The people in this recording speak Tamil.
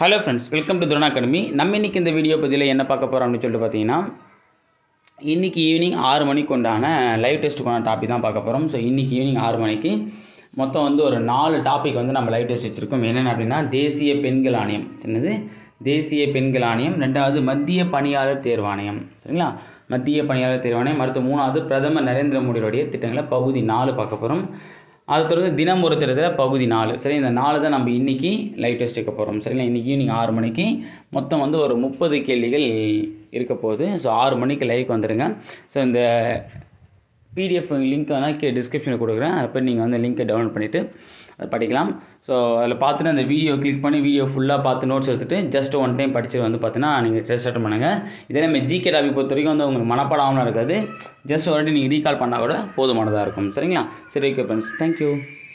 ஹலோ ஃப்ரெண்ட்ஸ் வெல்கம் டு துரணா அகாடமி நம்ம இன்னைக்கு இந்த வீடியோ பதிவில் என்ன பார்க்க போகிறோம் அப்படின்னு சொல்லிட்டு பார்த்தீங்கன்னா இன்றைக்கி ஈவினிங் ஆறு மணிக்கு உண்டான லைவ் டெஸ்ட்டுக்கான டாபிக் தான் பார்க்க போகிறோம் ஸோ இன்றைக்கி ஈவினிங் ஆறு மணிக்கு மொத்தம் வந்து ஒரு நாலு டாபிக் வந்து நம்ம லைவ் டெஸ்ட் வச்சுருக்கோம் என்னென்ன அப்படின்னா தேசிய பெண்கள் ஆணையம் என்னது தேசிய பெண்கள் ஆணையம் ரெண்டாவது மத்திய பணியாளர் தேர்வாணையம் சரிங்களா மத்திய பணியாளர் தேர்வாணையம் அடுத்து மூணாவது பிரதமர் நரேந்திர மோடியோடைய திட்டங்களை பகுதி நாலு பார்க்க போகிறோம் அதை தொடர்ந்து தினம் ஒரு திட்டத்தில் பகுதி நாலு சரி இந்த நாலு தான் நம்ம இன்றைக்கி லைவ் டெஸ்ட் எடுக்க போகிறோம் சரிங்களா இன்றைக்கி ஈவினிங் ஆறு மணிக்கு மொத்தம் வந்து ஒரு முப்பது கேள்விகள் இருக்க போகுது ஸோ ஆறு மணிக்கு லைவ்க்கு வந்துடுங்க ஸோ இந்த பிடிஎஃப் லிங்க் வேணால் கே டிஸ்கிரிப்ஷனில் கொடுக்குறேன் அதை போய் நீங்கள் வந்து லிங்க்கை டவுன்லோட் பண்ணிவிட்டு அதை படிக்கலாம் ஸோ அதில் பார்த்துட்டு அந்த வீடியோ கிளிக் பண்ணி வீடியோ ஃபுல்லாக பார்த்து நோட்ஸ் எடுத்துகிட்டு ஜஸ்ட் ஒன் டைம் படித்து வந்து பார்த்தீங்கன்னா நீங்கள் டெஸ்ட் அட்டன் பண்ணுங்கள் இதே நம்ம ஜிகே டாபிக் பொறுத்த வரைக்கும் வந்து உங்களுக்கு மனப்பாடாமல் இருக்காது ஜஸ்ட் ஒரு வாட்டி நீங்கள் ரீகால் பண்ணால் கூட போதுமானதாக இருக்கும் சரிங்களா சரி ஓகே ஃப்ரெண்ட்ஸ் தேங்க்யூ